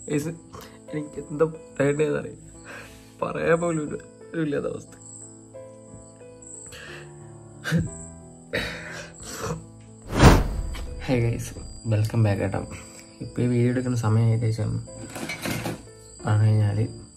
Guys എനിക്ക് എന്താ പറയേണ്ടതെന്നറിയില്ല പറയാൻ പോലും ഒരു ഒരു ഇല്ലാത്ത അവസ്ഥ ഹേ ഗൈസ് വെൽക്കം ബാക്ക് കേട്ടോ ഇപ്പോൾ ഈ വീഡിയോ എടുക്കുന്ന സമയം ഏകദേശം പറഞ്ഞു കഴിഞ്ഞാൽ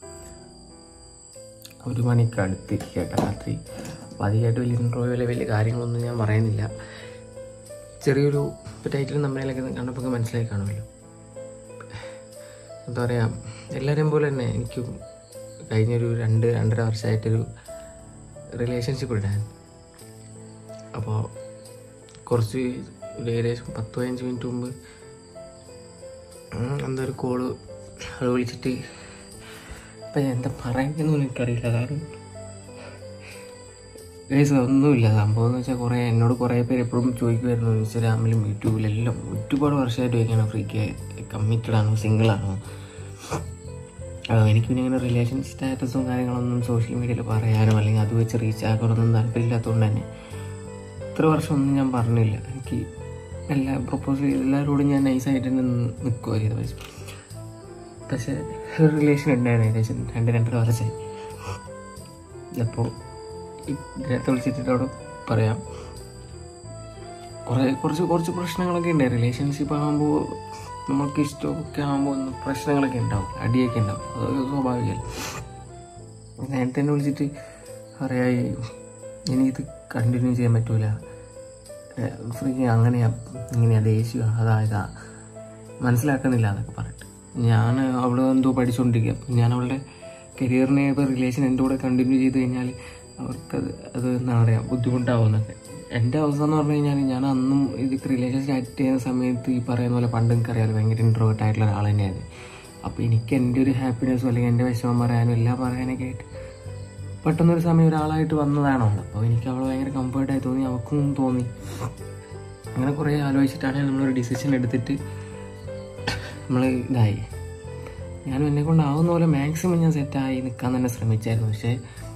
ഒരു മണിക്ക് അടുത്തിരിക്കുക കേട്ടോ രാത്രി അപ്പോൾ അധികമായിട്ട് വലിയ ഇൻട്രോവിലെ വലിയ കാര്യങ്ങളൊന്നും ഞാൻ പറയുന്നില്ല ചെറിയൊരു ടൈറ്റിലും തമ്മിലൊക്കെ കണ്ടപ്പോൾ മനസ്സിലായി കാണുമല്ലോ എന്താ പറയുക എല്ലാവരെയും പോലെ തന്നെ എനിക്കും കഴിഞ്ഞൊരു രണ്ട് രണ്ടര വർഷമായിട്ടൊരു റിലേഷൻഷിപ്പ് ഉണ്ടായിരുന്നു അപ്പോൾ കുറച്ച് ഒരു ഏകദേശം പത്ത് പതിനഞ്ച് മിനിറ്റ് മുമ്പ് ഉം, എന്തോ ഒരു കോള് അത് വിളിച്ചിട്ട് ഇപ്പം ഞാൻ എന്താ പറയുന്നതെന്ന് എനിക്കറിയില്ല കാരണം ഗൈസ് ഒന്നുമില്ല സംഭവം എന്ന് വെച്ചാൽ കുറേ എന്നോട് കുറേ പേര് എപ്പോഴും ചോദിക്കുമായിരുന്നു ഇൻസ്റ്റാഗ്രാമിലും യൂട്യൂബിലും എല്ലാം ഒരുപാട് വർഷമായിട്ട് ചോദിക്കണം ഫ്രീക്ക് കമ്മിറ്റഡ് ആണോ സിംഗിൾ ആണോ ആ, എനിക്ക് പിന്നെ ഇങ്ങനെ റിലേഷൻ സ്റ്റാറ്റസും കാര്യങ്ങളൊന്നും സോഷ്യൽ മീഡിയയിൽ പറയാനോ അല്ലെങ്കിൽ അത് വെച്ച് റീച്ച് ആക്കാനൊന്നും താല്പര്യമില്ലാത്തതുകൊണ്ട് തന്നെ ഇത്ര വർഷമൊന്നും ഞാൻ പറഞ്ഞില്ല എനിക്ക് എല്ലാ പ്രപ്പോസ് ചെയ്ത് എല്ലാവരോടും ഞാൻ നൈസായിട്ട് നിൽക്കുക ചെയ്ത പക്ഷേ പക്ഷേ ഒരു റിലേഷൻ ഉണ്ടായിരുന്നു ഏകദേശം രണ്ട് രണ്ടര വർഷമായി അപ്പോൾ ഇതിനകത്ത് വിളിച്ചിട്ട് അവിടെ പറയാം കുറേ കുറച്ച് കുറച്ച് പ്രശ്നങ്ങളൊക്കെ ഉണ്ട് റിലേഷൻഷിപ്പ് ആകുമ്പോൾ നമ്മൾക്ക് ഇഷ്ടമൊക്കെ ആകുമ്പോൾ ഒന്ന് പ്രശ്നങ്ങളൊക്കെ ഉണ്ടാവും അടിയൊക്കെ ഉണ്ടാവും അതൊക്കെ സ്വാഭാവികമല്ല നേരത്തെ തന്നെ വിളിച്ചിട്ട് പറയായി എനിക്കിത് കണ്ടിന്യൂ ചെയ്യാൻ പറ്റൂല ഫ്രീ അങ്ങനെയാ ഇങ്ങനെയാ ദേഷ്യം അതാ ഇതാ മനസ്സിലാക്കുന്നില്ല എന്നൊക്കെ പറഞ്ഞിട്ട് ഞാൻ അവൾ എന്തോ പഠിച്ചുകൊണ്ടിരിക്കുക അപ്പം ഞാൻ അവളുടെ കരിയറിനെ ഇപ്പോൾ റിലേഷൻ എൻ്റെ കൂടെ കണ്ടിന്യൂ ചെയ്ത് കഴിഞ്ഞാൽ അവർക്കത് അത് എന്താ പറയുക ബുദ്ധിമുട്ടാവുന്നൊക്കെ എൻ്റെ അവസ്ഥ എന്ന് പറഞ്ഞു കഴിഞ്ഞാൽ ഞാൻ അന്നും ഇത് റിലേഷൻ സ്റ്റാർട്ട് ചെയ്യുന്ന സമയത്ത് ഈ പറയുന്ന പോലെ പണ്ട് എനിക്കറിയാലോ ഭയങ്കര ഇൻട്രോവേർട്ട് ആയിട്ടുള്ള ഒരാൾ തന്നെയായിരുന്നു അപ്പോൾ എനിക്ക് എൻ്റെ ഒരു ഹാപ്പിനെസ്സും അല്ലെങ്കിൽ എൻ്റെ വിഷമം പറയാനും എല്ലാം പറയാനൊക്കെ ആയിട്ട് പെട്ടെന്നൊരു സമയം ഒരാളായിട്ട് വന്നതാണ് അവൾ അപ്പോൾ എനിക്ക് അവൾ ഭയങ്കര കംഫർട്ടായി തോന്നി അവൾക്കും തോന്നി അങ്ങനെ കുറേ ആലോചിച്ചിട്ടാണ് നമ്മളൊരു ഡിസിഷൻ എടുത്തിട്ട് നമ്മൾ ഇതായി ഞാനും എന്നെ കൊണ്ടാവുന്ന പോലെ മാക്സിമം ഞാൻ സെറ്റായി നിൽക്കാൻ തന്നെ ശ്രമിച്ചായിരുന്നു പക്ഷേ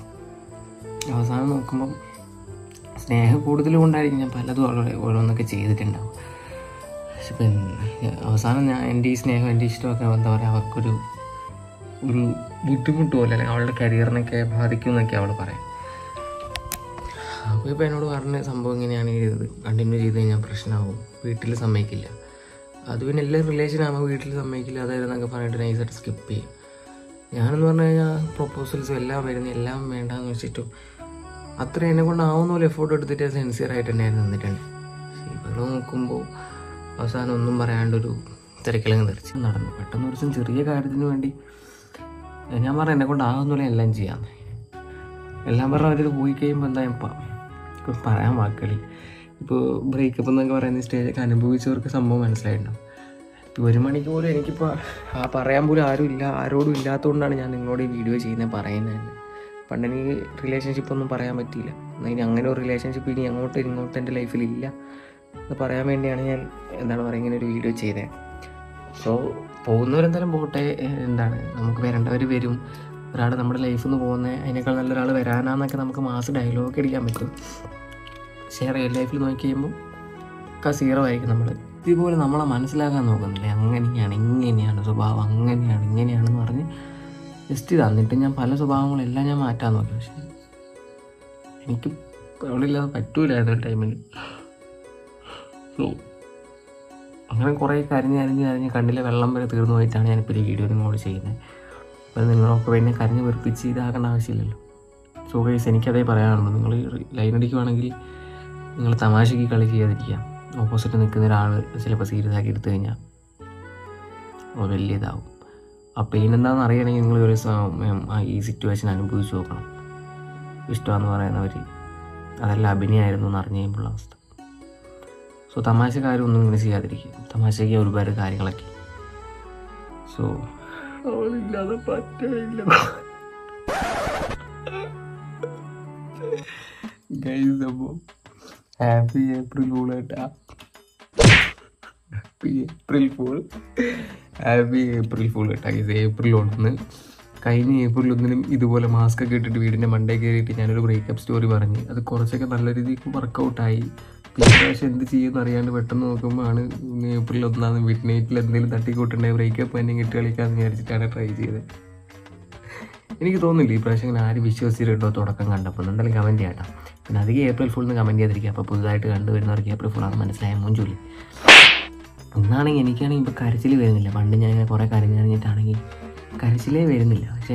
അവസാനം നോക്കുമ്പം സ്നേഹം കൂടുതൽ കൊണ്ടായിരിക്കും ഞാൻ പലതും അവളോട് ഓരോന്നൊക്കെ ചെയ്തിട്ടുണ്ടാവും പക്ഷെ ഇപ്പം അവസാനം ഞാൻ എൻ്റെ ഈ സ്നേഹം എൻ്റെ ഇഷ്ടമൊക്കെ എന്താ പറയുക അവർക്കൊരു ഒരു ബുദ്ധിമുട്ട് പോലെ അല്ലെങ്കിൽ അവളുടെ കരിയറിനൊക്കെ ബാധിക്കും എന്നൊക്കെ അവൾ പറയും അപ്പോൾ ഇപ്പോൾ എന്നോട് പറഞ്ഞ സംഭവം ഇങ്ങനെയാണ് ചെയ്തത് കണ്ടിന്യൂ ചെയ്ത് കഴിഞ്ഞാൽ പ്രശ്നമാകും വീട്ടിൽ സമ്മതിക്കില്ല അത് പിന്നെ എല്ലാ റിലേഷൻ ആകുമ്പോൾ വീട്ടിൽ സമ്മതിക്കില്ല അതായിരുന്നൊക്കെ പറഞ്ഞിട്ട് നൈസായിട്ട് സ്കിപ്പ് ചെയ്യും ഞാനെന്ന് പറഞ്ഞു കഴിഞ്ഞാൽ പ്രൊപ്പോസൽസും എല്ലാം വരുന്ന എല്ലാം വേണ്ടാന്ന് വെച്ചിട്ടും അത്ര എന്നെ കൊണ്ടാവുന്ന പോലെ എഫോർട്ട് എടുത്തിട്ട് സിൻസിയർ ആയിട്ട് തന്നെ നിന്നിട്ടുണ്ട് പക്ഷേ ഇവിടെ നോക്കുമ്പോൾ അവസാനം ഒന്നും പറയാണ്ടൊരു തിരക്കിലങ്ങ് തെറിച്ച് നടന്നു പെട്ടെന്ന് ഒരു ദിവസം ചെറിയ കാര്യത്തിന് വേണ്ടി ഞാൻ പറഞ്ഞ എന്നെ കൊണ്ടാവുന്ന പോലെ എല്ലാം ചെയ്യാം എല്ലാം പറഞ്ഞ അവരത് പോയി കഴിയുമ്പോൾ എന്താ ഇപ്പം ഇപ്പം പറയാൻ വാക്കുകളി ഇപ്പോൾ ബ്രേക്കപ്പ് എന്നൊക്കെ പറയുന്ന സ്റ്റേജൊക്കെ അനുഭവിച്ചവർക്ക് സംഭവം മനസ്സിലായിട്ടുണ്ടാവും ഇപ്പോൾ ഒരു മണിക്ക് പോലും എനിക്കിപ്പോൾ ആ പറയാൻ പോലും ആരും ഇല്ല ആരോടും ഇല്ലാത്തതുകൊണ്ടാണ് ഞാൻ നിങ്ങളോട് ഈ വീഡിയോ ചെയ്യുന്നത് പറയുന്നത് തന്നെ. പണ്ട് എനിക്ക് റിലേഷൻഷിപ്പ് ഒന്നും പറയാൻ പറ്റിയില്ല എന്നാൽ ഇനി അങ്ങനെ ഒരു റിലേഷൻഷിപ്പ് ഇനി അങ്ങോട്ട് ഇങ്ങോട്ട് എൻ്റെ ലൈഫിൽ ഇല്ല എന്ന് പറയാൻ വേണ്ടിയാണ് ഞാൻ എന്താണ് പറയുക ഇങ്ങനെ ഒരു വീഡിയോ ചെയ്തത് സോ പോകുന്നവരെന്തായാലും പോട്ടെ ഏഹ് എന്താണ് നമുക്ക് വരേണ്ടവർ വരും ഒരാൾ നമ്മുടെ ലൈഫിൽ നിന്ന് പോകുന്ന അതിനേക്കാൾ നല്ലൊരാൾ വരാനാന്നൊക്കെ നമുക്ക് മാസ് ഡയലോഗ് അടിക്കാൻ പറ്റും പക്ഷേ റിയൽ ലൈഫിൽ നോക്കി കഴിയുമ്പോൾ ഒക്കെ സീറോ ആയിരിക്കും നമ്മൾ ഇതുപോലെ നമ്മളെ മനസ്സിലാക്കാൻ നോക്കുന്നില്ലേ അങ്ങനെയാണ് ഇങ്ങനെയാണ് സ്വഭാവം അങ്ങനെയാണ് ഇങ്ങനെയാണെന്ന് പറഞ്ഞ് ജസ്റ്റ് തന്നിട്ട് ഞാൻ പല സ്വഭാവങ്ങളെല്ലാം ഞാൻ മാറ്റാൻ നോക്കി പക്ഷേ എനിക്ക് അവളില്ലാതെ പറ്റൂലായിരുന്നു ഒരു ടൈമിൽ സോ അങ്ങനെ കുറേ കരഞ്ഞ് കരഞ്ഞ് കരഞ്ഞ് കണ്ണിലെ വെള്ളം വരെ തീർന്നു പോയിട്ടാണ് ഞാനിപ്പോൾ ഈ വീഡിയോ നിങ്ങളോട് ചെയ്യുന്നത് അപ്പോൾ നിങ്ങളൊക്കെ എന്നെ കരഞ്ഞ് വെറുപ്പിച്ച് ഇതാക്കേണ്ട ആവശ്യമില്ലല്ലോ സോ ഗൈസ് എനിക്കതേ പറയാനുള്ളൂ നിങ്ങൾ ലൈൻ അടിക്കുവാണെങ്കിൽ നിങ്ങൾ തമാശയ്ക്ക് കളി ചെയ്യാതിരിക്കുക ഓപ്പോസിറ്റ് നിൽക്കുന്ന ഒരാൾ ചിലപ്പോൾ സീരിയസ് ആക്കി എടുത്തു കഴിഞ്ഞാൽ അത് വലിയ ഇതാവും ആ പെയിൻ എന്താണെന്ന് അറിയണമെങ്കിൽ നിങ്ങൾ ഒരു സമയം ആ ഈ സിറ്റുവേഷൻ അനുഭവിച്ച് നോക്കണം ഇഷ്ടമെന്ന് പറയുന്നവർ അതെല്ലാം അഭിനയമായിരുന്നു എന്ന് അറിഞ്ഞു കഴിയുമ്പോൾ അവസ്ഥ സോ തമാശക്കാരും ഒന്നും ഇങ്ങനെ ചെയ്യാതിരിക്കുക തമാശയ്ക്ക് ഒരുപാട് കാര്യങ്ങളൊക്കെ സോ അവളില്ലാതെ പറ്റില്ല ഗൈസ് അപ്പോൾ ഹാപ്പി ഏപ്രിൽ ഫൂൾ കേട്ടാ happy April fool happy April fool കേട്ടാ ഇത് ഏപ്രിൽ ഒന്ന് കഴിഞ്ഞ ഏപ്രിൽ ഒന്നിനും ഇതുപോലെ മാസ്ക് ഒക്കെ ഇട്ടിട്ട് വീടിൻ്റെ മണ്ടേ കയറിയിട്ട് ഞാനൊരു ബ്രേക്കപ്പ് സ്റ്റോറി പറഞ്ഞ് അത് കുറച്ചൊക്കെ നല്ല രീതിക്ക് വർക്കൗട്ടായി പിന്നെ പ്രാവശ്യം എന്ത് ചെയ്യുമെന്ന് അറിയാണ്ട് പെട്ടെന്ന് നോക്കുമ്പോൾ ആണ് ഇന്ന് ഏപ്രിൽ ഒന്നാണ് മിഡ് നൈറ്റിൽ എന്തെങ്കിലും തട്ടിക്കൂട്ടുണ്ടെങ്കിൽ ബ്രേക്കപ്പ് തന്നെ ഇട്ട് കളിക്കാമെന്ന് വിചാരിച്ചിട്ടാണ് ട്രൈ ചെയ്തത് എനിക്ക് തോന്നുന്നില്ല ഈ പ്രാവശ്യം ഇങ്ങനെ ആരും വിശ്വസിച്ചിട്ടുണ്ടോ തുടക്കം കണ്ടപ്പോൾ എന്തായാലും കമൻറ്റ് ചെയ്യാം കേട്ടോ പിന്നെ അധികം ഏപ്രിൽ ഫുൾ എന്ന് കമൻറ്റ് ചെയ്തിരിക്കുക അപ്പോൾ പുതുതായിട്ട് കണ്ടുവരുന്നവർക്ക് ഏപ്രിൽ ഫുൾ ആണെന്ന് മനസ്സിലായ മൂഞ്ചൂലി ഇന്നാണെങ്കിൽ എനിക്കാണെങ്കിൽ ഇപ്പോൾ കരച്ചിൽ വരുന്നില്ല പണ്ട് ഞാൻ ഇങ്ങനെ കുറേ കരഞ്ഞ് കരഞ്ഞിട്ടാണെങ്കിൽ കരച്ചിലേ വരുന്നില്ല പക്ഷേ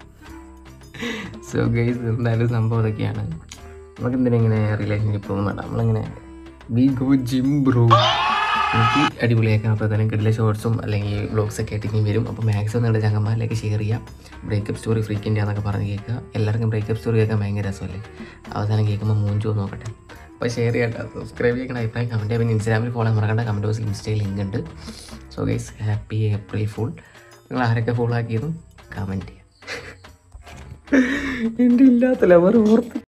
സോ ഗൈസ് എന്തായാലും സംഭവം ഇതൊക്കെയാണ് നമുക്ക് എന്തിനാ ഇങ്ങനെ റിലേഷൻഷിപ്പ് ഒന്നും വേണ്ട നമ്മളിങ്ങനെ വി ഗോ ജിം ബ്രോ എനിക്ക് അടിപൊളിയാക്കാം അപ്പോൾ എന്തായാലും കിടിലെ ഷോർട്സും അല്ലെങ്കിൽ വ്ളോഗ്സ് ഒക്കെ ആയിട്ട് ഇനി വരും അപ്പോൾ മാക്സിമം നിങ്ങളുടെ ചങ്ങന്മാരിലേക്ക് ഷെയർ ചെയ്യാം ബ്രേക്കപ്പ് സ്റ്റോറി ഫ്രീക്കിൻ്റെ എന്നൊക്കെ പറഞ്ഞ് കേൾക്കുക എല്ലാവർക്കും ബ്രേക്കപ്പ് സ്റ്റോറി കേൾക്കാൻ ഭയങ്കര രസമല്ലേ അവസാനം കേൾക്കുമ്പോൾ മൂഞ്ചോ നോക്കട്ടെ അപ്പോൾ ഷെയർ ചെയ്യണ്ട സബ്സ്ക്രൈബ് ചെയ്യണം അഭിപ്രായം കമൻറ്റ് പിന്നെ ഇൻസ്റ്റാഗ്രാമിൽ ഫോളോ മറക്കണ്ട കമൻറ്റ് ബോക്സിൽ ഇൻസ്റ്റയിൽ ലിങ്ക് ഉണ്ട് so guys happy April fool നിങ്ങൾ ആരൊക്കെ ഫോളോ ആക്കിയതും കമൻറ്റ് ചെയ്യാം എൻ്റെ ഇല്ലാത്ത ലവർ ഓർത്ത്